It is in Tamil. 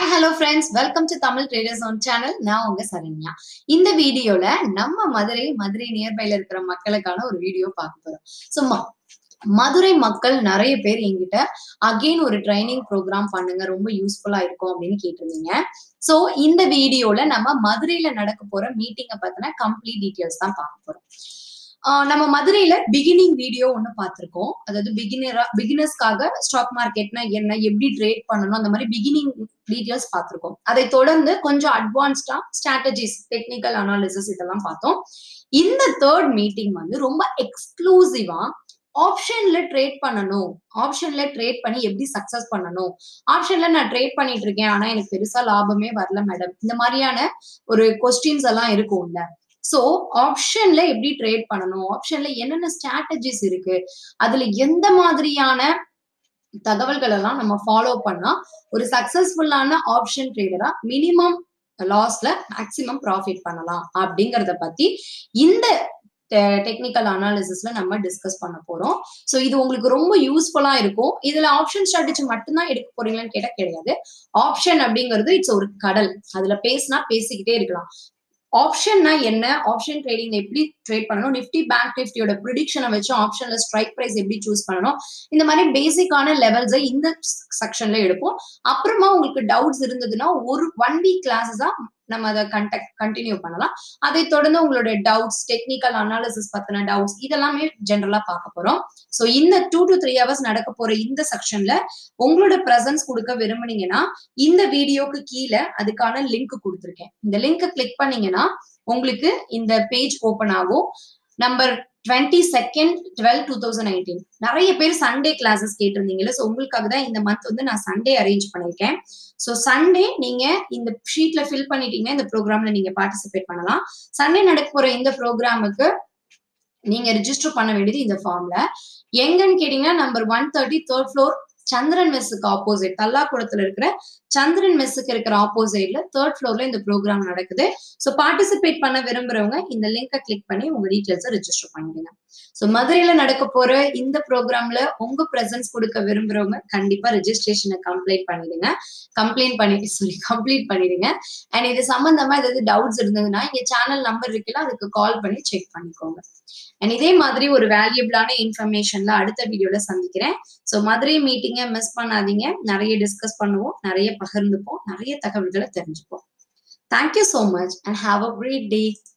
hi hello friends welcome to Tamil traders on channel நான் உங்க சரண்யா இந்த வீடியோல நம்ம மதுரை மதுரை நியர்பைல இருக்கிற மக்களுக்கான ஒரு வீடியோ பார்க்க போறோம் ஸோ மதுரை மக்கள் நிறைய பேர் என்கிட்ட அகெயின் ஒரு ட்ரைனிங் ப்ரோக்ராம் பண்ணுங்க ரொம்ப யூஸ்ஃபுல்லா இருக்கும் அப்படின்னு கேட்டிருந்தீங்க ஸோ இந்த வீடியோல நம்ம மதுரையில நடக்க போற மீட்டிங்கை பத்தின கம்ப்ளீட் டீட்டெயில்ஸ் தான் பார்க்க போறோம் ஆஹ் நம்ம மதுரையில பிகினிங் வீடியோ ஒன்று பார்த்துருக்கோம் அதாவது பிகினரா பிகினர்ஸ்க்காக ஸ்டாக் மார்க்கெட்னா என்ன எப்படி ட்ரேட் பண்ணணும் அந்த மாதிரி பிகினிங் டீட்டெயில்ஸ் பார்த்துருக்கோம் அதை தொடர்ந்து கொஞ்சம் அட்வான்ஸ்டா ஸ்ட்ராட்டஜிஸ் டெக்னிக்கல் அனாலிசிஸ் இதெல்லாம் பார்த்தோம் இந்த தேர்ட் மீட்டிங் வந்து ரொம்ப எக்ஸ்க்ளூசிவா ஆப்ஷன்ல ட்ரேட் பண்ணணும் ஆப்ஷன்ல ட்ரேட் பண்ணி எப்படி சக்சஸ் பண்ணணும் ஆப்ஷன்ல நான் ட்ரேட் பண்ணிட்டு இருக்கேன் ஆனா எனக்கு பெருசா லாபமே வரல மேடம் இந்த மாதிரியான ஒரு கொஸ்டின்ஸ் எல்லாம் இருக்கும்ல சோ ஆப்ஷன்ல எப்படி ட்ரேட் பண்ணணும் ஆப்ஷன்ல என்னென்ன ஸ்ட்ராட்டஜிஸ் இருக்கு அதுல எந்த மாதிரியான தகவல்கள் எல்லாம் நம்ம ஃபாலோ பண்ணா ஒரு சக்சஸ்ஃபுல்லான ஆப்ஷன் ட்ரேடரா மினிமம் லாஸ்ல மேக்சிமம் ப்ராஃபிட் பண்ணலாம் அப்படிங்கறத பத்தி இந்த டெக்னிக்கல் அனாலிசிஸ்ல நம்ம டிஸ்கஸ் பண்ண போறோம் ஸோ இது உங்களுக்கு ரொம்ப யூஸ்ஃபுல்லா இருக்கும் இதுல ஆப்ஷன் ஸ்ட்ராட்டஜி மட்டும்தான் எடுக்க போறீங்களான்னு கேட்டா கிடையாது ஆப்ஷன் அப்படிங்கிறது இட்ஸ் ஒரு கடல் அதுல பேசினா பேசிக்கிட்டே இருக்கலாம் ஆப்ஷன்னா என்ன ஆப்ஷன் ட்ரேடிங் எப்படி ட்ரேட் பண்ணணும் நிஃப்டி பேங்க் நிஃப்டியோட ப்ரிடிக்ஷனை வச்சு ஆப்ஷன்ல ஸ்ட்ரைக் பிரைஸ் எப்படி சூஸ் பண்ணணும் இந்த மாதிரி பேசிக்கான லெவல்ஸை இந்த செக்ஷன்ல எடுப்போம் அப்புறமா உங்களுக்கு டவுட்ஸ் இருந்ததுன்னா ஒரு ஒன் வீக் கிளாஸஸா நம்ம அதை கண்டக்ட் கண்டினியூ பண்ணலாம் அதை தொடர்ந்து உங்களோட டவுட்ஸ் டெக்னிக்கல் அனாலிசிஸ் பத்தின டவுட்ஸ் இதெல்லாமே ஜென்ரலா பார்க்க போறோம் ஸோ இந்த டூ டு த்ரீ ஹவர்ஸ் நடக்க போற இந்த செக்ஷன்ல உங்களோட ப்ரெசன்ஸ் கொடுக்க விரும்புனீங்கன்னா இந்த வீடியோக்கு கீழே அதுக்கான லிங்க் கொடுத்துருக்கேன் இந்த லிங்க் கிளிக் பண்ணீங்கன்னா உங்களுக்கு இந்த பேஜ் ஓப்பன் ஆகும் number twenty second twelve two thousand nineteen நிறைய பேர் சண்டே கிளாஸஸ் கேட்டிருந்தீங்கல்ல ஸோ உங்களுக்காக தான் இந்த மந்த் வந்து நான் சண்டே அரேஞ்ச் பண்ணியிருக்கேன் ஸோ சண்டே நீங்க இந்த ஷீட்ல ஃபில் பண்ணிட்டீங்கன்னா இந்த ப்ரோக்ராம்ல நீங்க பார்ட்டிசிபேட் பண்ணலாம் சண்டே நடக்க போற இந்த ப்ரோக்ராமுக்கு நீங்க ரிஜிஸ்டர் பண்ண வேண்டியது இந்த ஃபார்ம்ல எங்கன்னு கேட்டீங்கன்னா number one thirty third floor Chandran மெஸ்ஸுக்கு ஆப்போசிட் தல்லாக்குளத்துல இருக்கிற சந்திரன் மெஸ்ஸுக்கு இருக்கிற ஆப்போசிட்ல தேர்ட் ஃப்ளோர்ல இந்த ப்ரோக்ராம் நடக்குது ஸோ பார்ட்டிசிபேட் பண்ண விரும்புறவங்க இந்த லிங்கை கிளிக் பண்ணி உங்க டீட்டெயில்ஸை ரிஜிஸ்டர் பண்ணிடுங்க ஸோ மதுரையில நடக்க போற இந்த ப்ரோக்ராம்ல உங்க ப்ரெசன்ஸ் கொடுக்க விரும்புறவங்க கண்டிப்பா ரெஜிஸ்ட்ரேஷனை கம்ப்ளீட் பண்ணிடுங்க கம்ப்ளைண்ட் பண்ணிட்டு சாரி கம்ப்ளீட் பண்ணிடுங்க அண்ட் இது சம்பந்தமா ஏதாவது டவுட்ஸ் இருந்ததுன்னா இங்க சேனல் நம்பர் இருக்குல்ல அதுக்கு கால் பண்ணி செக் பண்ணிக்கோங்க அண்ட் இதே மாதிரி ஒரு வேல்யூபிளான இன்ஃபர்மேஷன்ல அடுத்த வீடியோல சந்திக்கிறேன் ஸோ மதுரை மீட்டிங்கை மிஸ் பண்ணாதீங்க நிறைய டிஸ்கஸ் பண்ணுவோம் நிறைய பகிர்ந்துப்போம் நிறைய தகவல்களை தெரிஞ்சுப்போம் thank you so much and have a great day